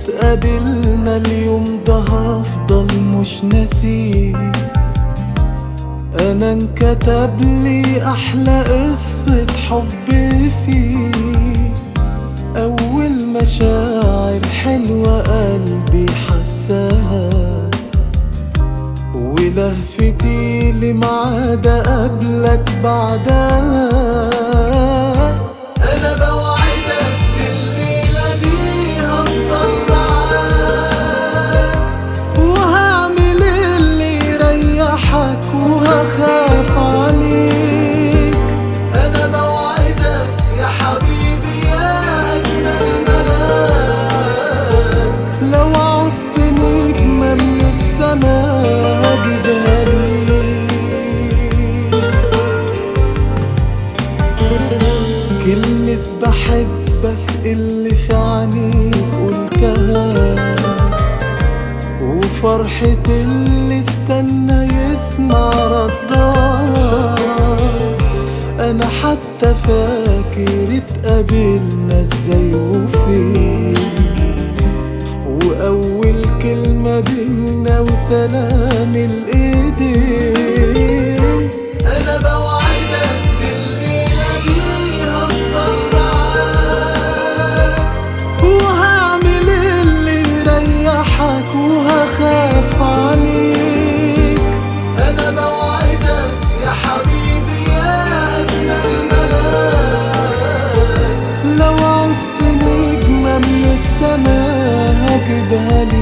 اتقابلنا اليوم ده هفضل مش ناسيه انا انكتب لي احلى قصة حب فيه اول مشاعر حلوة قلبي حساها ولهفتي لمعاد قبلك بعدها انا بوعدك بالليلة دي هفضل معاك وهعمل اللي يريحك وهخاف عليك انا بوعدك يا حبيبي يا اجمل ملاك لو عوزت نجمة من السما هجيبها ليك كلمة بحبك اللي في عينيك قلتها وفرحة اللي استنى يسمع ردها أنا حتى فاكر اتقابلنا ازاي وفين وأول كلمة بينا وسلام الإيدين أنا بوعدك بالليلة دي هفضل معاك وهعمل اللي يريحك وهخاف عليك أنا بوعدك يا حبيبي يا أجمل ملاك لو عوزت نجمة من السما هجيبها ليك